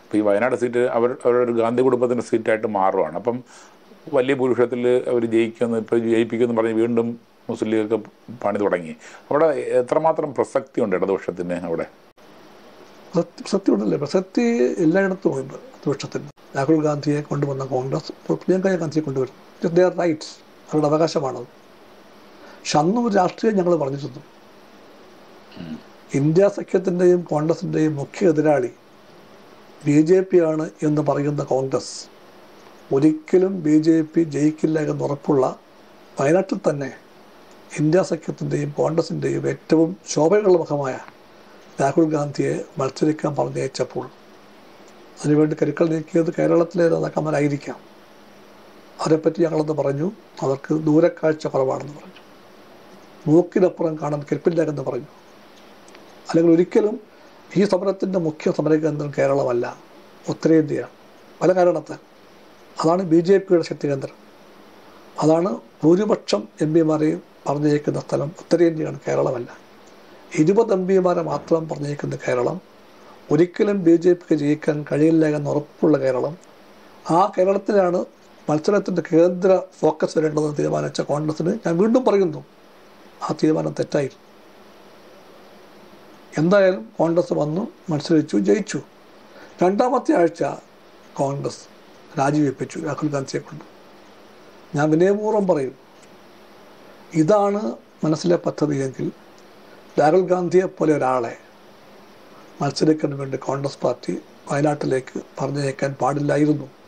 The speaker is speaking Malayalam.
അപ്പോൾ ഈ വയനാട് സീറ്റ് അവർ അവരുടെ ഒരു ഗാന്ധി കുടുംബത്തിൻ്റെ സീറ്റായിട്ട് മാറുകയാണ് അപ്പം വലിയ ഭൂരിപക്ഷത്തിൽ അവർ ജയിക്കുമെന്ന് ഇപ്പോൾ ജയിപ്പിക്കുമെന്ന് പറഞ്ഞ് വീണ്ടും മുസ്ലിം ലീഗൊക്കെ പണി തുടങ്ങി അവിടെ എത്രമാത്രം പ്രസക്തി ഉണ്ട് ഇടതുപക്ഷത്തിന് അവിടെ പ്രസക്തി പ്രസക്തിയുണ്ടല്ലേ പ്രസക്തി എല്ലായിടത്തും ഉണ്ട് പ്രതിപക്ഷത്തിന് രാഹുൽ ഗാന്ധിയെ കൊണ്ടുവന്ന കോൺഗ്രസ് പ്രിയങ്ക ഗാന്ധിയെ കൊണ്ടുവരും ഇറ്റ് ദർ റൈറ്റ്സ് അവരുടെ അവകാശമാണത് പക്ഷെ അന്നും ഒരു രാഷ്ട്രീയം ഞങ്ങൾ പറഞ്ഞിരുന്നു ഇന്ത്യ സഖ്യത്തിൻ്റെയും കോൺഗ്രസിൻ്റെയും മുഖ്യ എതിരാളി ബി ജെ പി ആണ് എന്ന് പറയുന്ന കോൺഗ്രസ് ഒരിക്കലും ബി ജെ പി ജയിക്കില്ല എന്ന് ഉറപ്പുള്ള വയനാട്ടിൽ തന്നെ ഇന്ത്യ സഖ്യത്തിൻ്റെയും കോൺഗ്രസിൻ്റെയും ഏറ്റവും ശോഭയുള്ള മുഖമായ രാഹുൽ ഗാന്ധിയെ മത്സരിക്കാൻ പറഞ്ഞയച്ചപ്പോൾ അതിനുവേണ്ടി കരുക്കൾ നീക്കിയത് കേരളത്തിലെ നേതാക്കന്മാരായിരിക്കാം അവരെപ്പറ്റി ഞങ്ങളെന്ന് പറഞ്ഞു അവർക്ക് ദൂരക്കാഴ്ച കുറവാണെന്ന് പറഞ്ഞു മൂക്കിനപ്പുറം കാണാൻ കെൽപ്പില്ല എന്ന് പറഞ്ഞു അല്ലെങ്കിൽ ഒരിക്കലും ഈ സമരത്തിൻ്റെ മുഖ്യ സമരകേന്ദ്രം കേരളമല്ല ഉത്തരേന്ത്യയാണ് പല കാരണത്താൽ അതാണ് ബി ജെ പിയുടെ ശക്തി കേന്ദ്രം അതാണ് ഭൂരിപക്ഷം എം പിമാരെയും പറഞ്ഞേക്കുന്ന സ്ഥലം ഉത്തരേന്ത്യയാണ് കേരളമല്ല ഇരുപത് എം പിമാരെ മാത്രം പറഞ്ഞേക്കുന്ന കേരളം ഒരിക്കലും ബി ജെ പിക്ക് ജയിക്കാൻ കഴിയില്ല എന്ന് ഉറപ്പുള്ള കേരളം ആ കേരളത്തിലാണ് മത്സരത്തിൻ്റെ കേന്ദ്ര ഫോക്കസ് വരേണ്ടതെന്ന് തീരുമാനിച്ച കോൺഗ്രസിന് ഞാൻ വീണ്ടും പറയുന്നു ആ തീരുമാനം തെറ്റായി എന്തായാലും കോൺഗ്രസ് വന്നു മത്സരിച്ചു ജയിച്ചു രണ്ടാമത്തെ ആഴ്ച കോൺഗ്രസ് രാജിവെപ്പിച്ചു രാഹുൽ ഗാന്ധിയെ കൊണ്ട് ഞാൻ വിനയപൂർവ്വം പറയും ഇതാണ് മനസ്സിലെ പദ്ധതിയെങ്കിൽ രാഹുൽ ഗാന്ധിയെ പോലെ ഒരാളെ മത്സരിക്കാൻ വേണ്ടി കോൺഗ്രസ് പാർട്ടി വയനാട്ടിലേക്ക് പറഞ്ഞയക്കാൻ പാടില്ലായിരുന്നു